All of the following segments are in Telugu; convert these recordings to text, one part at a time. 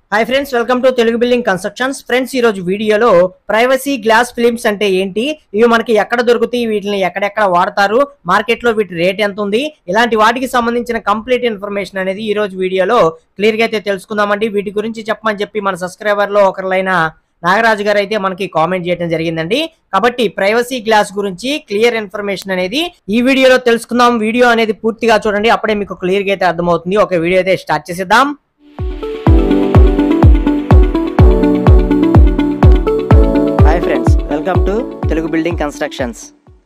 hi friends welcome to Telugu building constructions friends ఈ రోజు వీడియోలో ప్రైవసీ గ్లాస్ ఫిలిమ్స్ అంటే ఏంటి ఇవి మనకి ఎక్కడ దొరుకుతాయి వీటిని ఎక్కడెక్కడ వాడతారు మార్కెట్ లో వీటి రేట్ ఎంత ఉంది ఇలాంటి వాటికి సంబంధించిన కంప్లీట్ ఇన్ఫర్మేషన్ అనేది ఈ రోజు వీడియోలో క్లియర్ గా అయితే తెలుసుకుందామండి వీటి గురించి చెప్పమని చెప్పి మన సబ్స్క్రైబర్ లో ఒకరిలైన నాగరాజు గారు అయితే మనకి కామెంట్ చేయడం జరిగిందండి కాబట్టి ప్రైవసీ గ్లాస్ గురించి క్లియర్ ఇన్ఫర్మేషన్ అనేది ఈ వీడియోలో తెలుసుకుందాం వీడియో అనేది పూర్తిగా చూడండి అప్పుడే మీకు క్లియర్ గా అయితే అర్థమవుతుంది ఒక వీడియో అయితే స్టార్ట్ చేసేద్దాం hi friends welcome to Telugu building constructions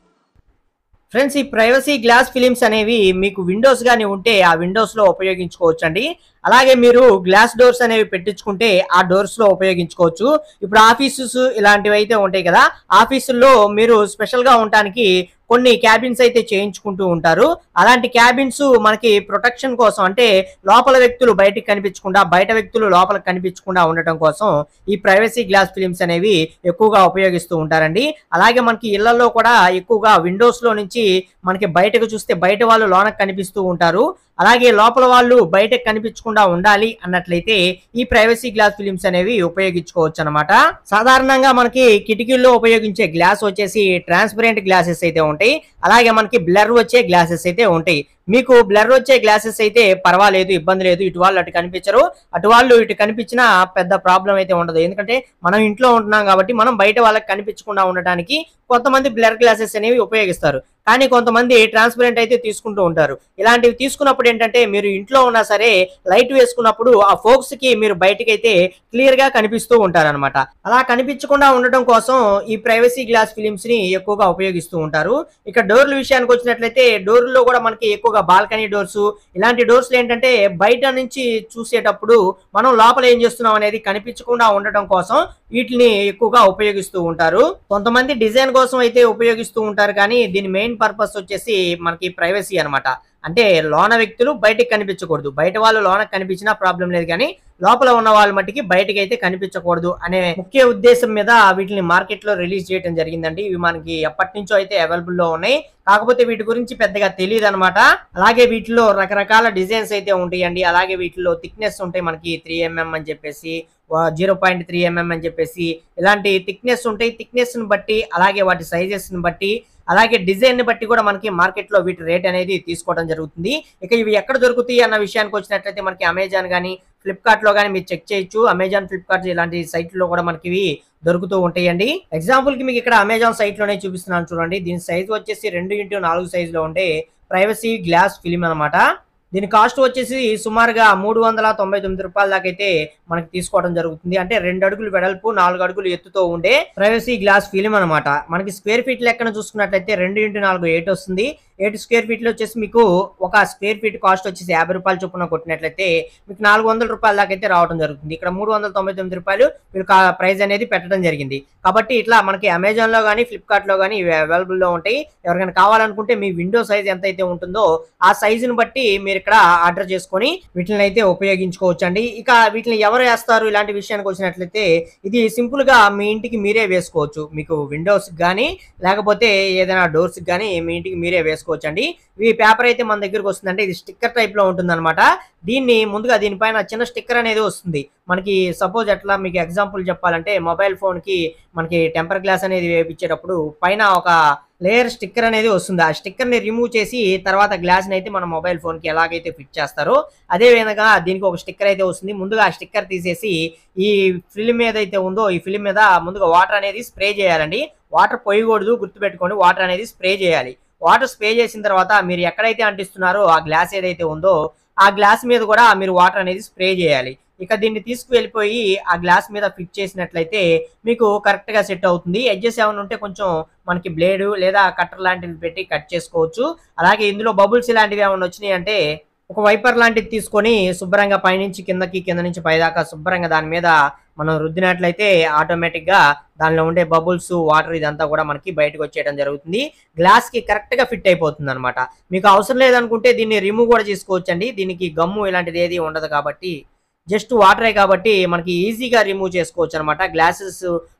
friends ఈ ప్రైవసీ గ్లాస్ ఫిలిమ్స్ అనేవి మీకు విండోస్ గాని ఉంటే ఆ విండోస్ లో ఉపయోగించుకోవచ్చు అండి అలాగే మీరు గ్లాస్ డోర్స్ అనేవి పెట్టించుకుంటే ఆ డోర్స్ లో ఉపయోగించుకోవచ్చు ఇప్పుడు ఆఫీసెస్ ఇలాంటివి అయితే ఉంటాయి కదా ఆఫీసుల్లో మీరు స్పెషల్ గా ఉండటానికి కొన్ని క్యాబిన్స్ అయితే చేయించుకుంటూ ఉంటారు అలాంటి క్యాబిన్స్ మనకి ప్రొటెక్షన్ కోసం అంటే లోపల వ్యక్తులు బయటికి కనిపించకుండా బయట వ్యక్తులు లోపల కనిపించకుండా ఉండటం కోసం ఈ ప్రైవసీ గ్లాస్ ఫిలిమ్స్ అనేవి ఎక్కువగా ఉపయోగిస్తూ ఉంటారండి అలాగే మనకి ఇళ్లలో కూడా ఎక్కువగా విండోస్ లో నుంచి మనకి బయటకు చూస్తే బయట వాళ్ళు లోనకు కనిపిస్తూ ఉంటారు అలాగే లోపల వాళ్ళు బయటకు కనిపించకుండా ఉండాలి అన్నట్లయితే ఈ ప్రైవసీ గ్లాస్ ఫిలిమ్స్ అనేవి ఉపయోగించుకోవచ్చు అనమాట సాధారణంగా మనకి కిటికీల్లో ఉపయోగించే గ్లాస్ వచ్చేసి ట్రాన్స్పరెంట్ గ్లాసెస్ అయితే ఉంటాయి అలాగే మనకి బ్లర్ వచ్చే గ్లాసెస్ అయితే ఉంటాయి మీకు బ్లర్ వచ్చే గ్లాసెస్ అయితే పర్వాలేదు ఇబ్బంది లేదు ఇటు వాళ్ళు అటు కనిపించరు అటు వాళ్ళు ఇటు కనిపించినా పెద్ద ప్రాబ్లం అయితే ఉండదు ఎందుకంటే మనం ఇంట్లో ఉంటున్నాం కాబట్టి మనం బయట వాళ్ళకి కనిపించకుండా ఉండటానికి కొంతమంది బ్లర్ గ్లాసెస్ అనేవి ఉపయోగిస్తారు కానీ కొంతమంది ట్రాన్స్పరెంట్ అయితే తీసుకుంటూ ఉంటారు ఇలాంటివి తీసుకున్నప్పుడు ఏంటంటే మీరు ఇంట్లో ఉన్నా సరే లైట్ వేసుకున్నప్పుడు ఆ ఫోక్స్ కి మీరు బయటకి అయితే క్లియర్ గా కనిపిస్తూ ఉంటారన్నమాట అలా కనిపించకుండా ఉండటం కోసం ఈ ప్రైవసీ గ్లాస్ ఫిలిమ్స్ ని ఎక్కువగా ఉపయోగిస్తూ ఉంటారు ఇక డోర్ల విషయానికి వచ్చినట్లయితే డోర్లో కూడా మనకి ఎక్కువగా బాల్కనీ డోర్స్ ఇలాంటి డోర్స్ ఏంటంటే బయట నుంచి చూసేటప్పుడు మనం లోపల ఏం చేస్తున్నాం అనేది కనిపించకుండా ఉండటం కోసం వీటిని ఎక్కువగా ఉపయోగిస్తూ ఉంటారు కొంతమంది డిజైన్ కోసం అయితే ఉపయోగిస్తూ ఉంటారు కానీ దీని మెయిన్ పర్పస్ వచ్చేసి మనకి ప్రైవసీ అన్నమాట అంటే లోన వ్యక్తులు బయటికి కనిపించకూడదు బయట వాళ్ళు లోనకి కనిపించినా ప్రాబ్లం లేదు కానీ లోపల ఉన్న వాళ్ళ మట్టికి బయటకి అయితే కనిపించకూడదు అనే ముఖ్య ఉద్దేశం మీద వీటిని మార్కెట్ లో రిలీజ్ చేయడం జరిగిందండి ఇవి మనకి ఎప్పటి నుంచో అయితే అవైలబుల్ లో ఉన్నాయి కాకపోతే వీటి గురించి పెద్దగా తెలియదు అనమాట అలాగే వీటిలో రకరకాల డిజైన్స్ అయితే ఉంటాయండి అలాగే వీటిలో థిక్నెస్ ఉంటాయి మనకి త్రీ ఎంఎం అని చెప్పేసి జీరో పాయింట్ త్రీ ఎంఎం అని చెప్పేసి ఇలాంటి థిక్నెస్ ఉంటాయి థిక్నెస్ ని బట్టి అలాగే వాటి సైజెస్ ని బట్టి అలాగే డిజైన్ ని బట్టి కూడా మనకి మార్కెట్ లో వీటి రేట్ అనేది తీసుకోవడం జరుగుతుంది ఇక ఇవి ఎక్కడ దొరుకుతాయి అన్న విషయానికి వచ్చినట్లయితే మనకి అమెజాన్ కానీ ఫ్లిప్కార్ట్ లో కానీ మీరు చెక్ చేయొచ్చు అమెజాన్ ఫ్లిప్కార్ట్ ఇలాంటి సైట్లో కూడా మనకి ఇవి దొరుకుతూ ఉంటాయండి ఎగ్జాంపుల్ కి మీకు ఇక్కడ అమెజాన్ సైట్ లోనే చూపిస్తున్నాను చూడండి దీని సైజ్ వచ్చేసి రెండు ఇంటూ నాలుగు సైజ్ లో ఉండే ప్రైవసీ గ్లాస్ ఫిలిం అన్నమాట దీని కాస్ట్ వచ్చేసి సుమారుగా మూడు వందల తొంభై తొమ్మిది రూపాయల దాకా అయితే మనకి తీసుకోవడం జరుగుతుంది అంటే రెండు అడుగులు వెడల్పు నాలుగు అడుగులు ఎత్తుతో ఉండే ప్రైవసీ గ్లాస్ ఫిలిం అనమాట మనకి స్క్వేర్ ఫీట్ లెక్కన చూసుకున్నట్లయితే రెండు ఇంటూ నాలుగు ఎయిట్ వస్తుంది ఎయిట్ స్క్వేర్ ఫీట్లు వచ్చేసి మీకు ఒక స్క్వేర్ ఫీట్ కాస్ట్ వచ్చేసి యాభై రూపాయలు చొప్పున కొట్టినట్లయితే మీకు నాలుగు వందల రూపాయల దాకా అయితే రావడం జరుగుతుంది ఇక్కడ మూడు వందల తొంభై తొమ్మిది రూపాయలు మీరు ప్రైస్ అనేది పెట్టడం జరిగింది కాబట్టి ఇట్లా మనకి అమెజాన్ లో కానీ ఫ్లిప్కార్ట్ లో కానీ ఇవి అవైలబుల్ లో ఉంటాయి ఎవరికైనా కావాలనుకుంటే మీ విండో సైజ్ ఎంత అయితే ఉంటుందో ఆ సైజుని బట్టి మీరు ఇక్కడ ఆర్డర్ చేసుకొని వీటిని అయితే ఉపయోగించుకోవచ్చు అండి ఇక వీటిని ఎవరు వేస్తారు ఇలాంటి విషయానికి వచ్చినట్లయితే ఇది సింపుల్ గా మీ ఇంటికి మీరే వేసుకోవచ్చు మీకు విండోస్ కానీ లేకపోతే ఏదైనా డోర్స్ కానీ మీ ఇంటికి మీరే వేసుకోవచ్చు అండి ఈ పేపర్ అయితే మన దగ్గరకు వస్తుందంటే ఇది స్టిక్కర్ టైప్ లో ఉంటుంది అనమాట దీన్ని ముందుగా దీనిపైన చిన్న స్టిక్కర్ అనేది వస్తుంది మనకి సపోజ్ ఎట్లా మీకు ఎగ్జాంపుల్ చెప్పాలంటే మొబైల్ ఫోన్ కి మనకి టెంపర్ గ్లాస్ అనేది వేయించేటప్పుడు పైన ఒక లేయర్ స్టిక్కర్ అనేది వస్తుంది ఆ స్టిక్కర్ ని రిమూవ్ చేసి తర్వాత గ్లాస్ ని అయితే మన మొబైల్ ఫోన్ కి ఎలాగైతే ఫిట్ చేస్తారో అదే విధంగా దీనికి ఒక స్టిక్కర్ అయితే వస్తుంది ముందుగా ఆ స్టిక్కర్ తీసేసి ఈ ఫిలిం ఏదైతే ఉందో ఈ ఫిలిం మీద ముందుగా వాటర్ అనేది స్ప్రే చేయాలండి వాటర్ పోయకూడదు గుర్తుపెట్టుకోండి వాటర్ అనేది స్ప్రే చేయాలి వాటర్ స్ప్రే చేసిన తర్వాత మీరు ఎక్కడైతే అంటిస్తున్నారో ఆ గ్లాస్ ఏదైతే ఉందో ఆ గ్లాస్ మీద కూడా మీరు వాటర్ అనేది స్ప్రే చేయాలి ఇక దీన్ని తీసుకువెళ్ళిపోయి ఆ గ్లాస్ మీద ఫిట్ చేసినట్లయితే మీకు కరెక్ట్ గా సెట్ అవుతుంది ఎడ్జెస్ ఏమైనా ఉంటే కొంచెం మనకి బ్లేడ్ లేదా కట్టర్ లాంటివి పెట్టి కట్ చేసుకోవచ్చు అలాగే ఇందులో బబుల్స్ ఇలాంటివి ఏమైనా వచ్చినాయి అంటే ఒక వైపర్ లాంటిది తీసుకొని శుభ్రంగా పైనుంచి కిందకి కింద నుంచి పైదాకా శుభ్రంగా దాని మీద మనం రుద్దినట్లయితే ఆటోమేటిక్ గా దానిలో ఉండే బబుల్స్ వాటర్ ఇదంతా కూడా మనకి బయటకు వచ్చేయడం జరుగుతుంది గ్లాస్ కి కరెక్ట్ గా ఫిట్ అయిపోతుంది అనమాట మీకు అవసరం లేదనుకుంటే దీన్ని రిమూవ్ కూడా చేసుకోవచ్చండి దీనికి గమ్ము ఇలాంటిది ఏది ఉండదు కాబట్టి జస్ట్ వాటరే కాబట్టి మనకి ఈజీగా రిమూవ్ చేసుకోవచ్చు అనమాట గ్లాసెస్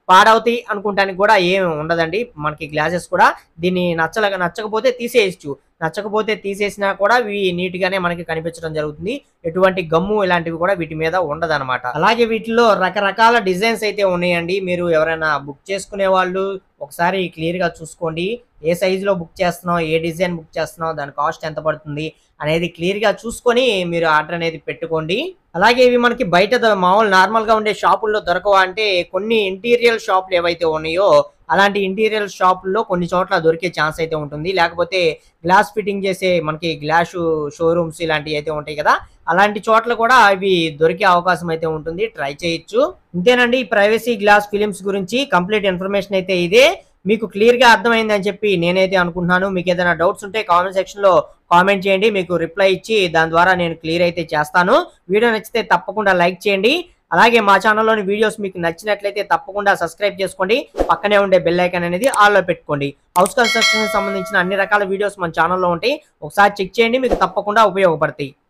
పాడవుతాయి అనుకుంటానికి కూడా ఏమి ఉండదండి మనకి గ్లాసెస్ కూడా దీన్ని నచ్చలక నచ్చకపోతే తీసేయచ్చు నచ్చకపోతే తీసేసినా కూడా ఇవి నీట్ గానే మనకి కనిపించడం జరుగుతుంది ఎటువంటి గమ్ము ఇలాంటివి కూడా వీటి మీద ఉండదన్నమాట అలాగే వీటిలో రకరకాల డిజైన్స్ అయితే ఉన్నాయండి మీరు ఎవరైనా బుక్ చేసుకునే వాళ్ళు ఒకసారి క్లియర్ గా చూసుకోండి ఏ సైజ్ లో బుక్ చేస్తున్నావు ఏ డిజైన్ బుక్ చేస్తున్నావు దాని కాస్ట్ ఎంత పడుతుంది అనేది క్లియర్ గా చూసుకొని మీరు ఆర్డర్ అనేది పెట్టుకోండి అలాగే ఇవి మనకి బయట ద- మామూలు నార్మల్ గా ఉండే షాపుల్లో దొరకవా అంటే కొన్ని ఇంటీరియర్ షాపులు ఏవైతే ఉన్నాయో అలాంటి ఇంటీరియర్ షాపుల్లో కొన్ని చోట్ల దొరికే ఛాన్స్ అయితే ఉంటుంది లేకపోతే గ్లాస్ ఫిట్టింగ్ చేసే మనకి గ్లాస్ షోరూమ్స్ ఇలాంటివి అయితే ఉంటాయి కదా అలాంటి చోట్ల కూడా ఇవి దొరికే అవకాశం అయితే ఉంటుంది ట్రై చేయొచ్చు ఇంతేనండి ఈ ప్రైవసీ గ్లాస్ ఫిలిమ్స్ గురించి కంప్లీట్ ఇన్ఫర్మేషన్ అయితే ఇదే మీకు క్లియర్ గా అర్థమైంది అని చెప్పి నేనైతే అనుకుంటున్నాను మీకు ఏదైనా డౌట్స్ ఉంటే కామెంట్ సెక్షన్ లో కామెంట్ చేయండి మీకు రిప్లై ఇచ్చి దాని ద్వారా నేను క్లియర్ అయితే చేస్తాను వీడియో నచ్చితే తప్పకుండా లైక్ చేయండి అలాగే మా ఛానల్లోని వీడియోస్ మీకు నచ్చినట్లయితే తప్పకుండా సబ్స్క్రైబ్ చేసుకోండి పక్కనే ఉండే బెల్ ఐకాన్ అనేది ఆల్లో పెట్టుకోండి హౌస్ కన్స్ట్రక్షన్ సంబంధించిన అన్ని రకాల వీడియోస్ మన ఛానల్లో ఉంటాయి ఒకసారి చెక్ చేయండి మీకు తప్పకుండా ఉపయోగపడతాయి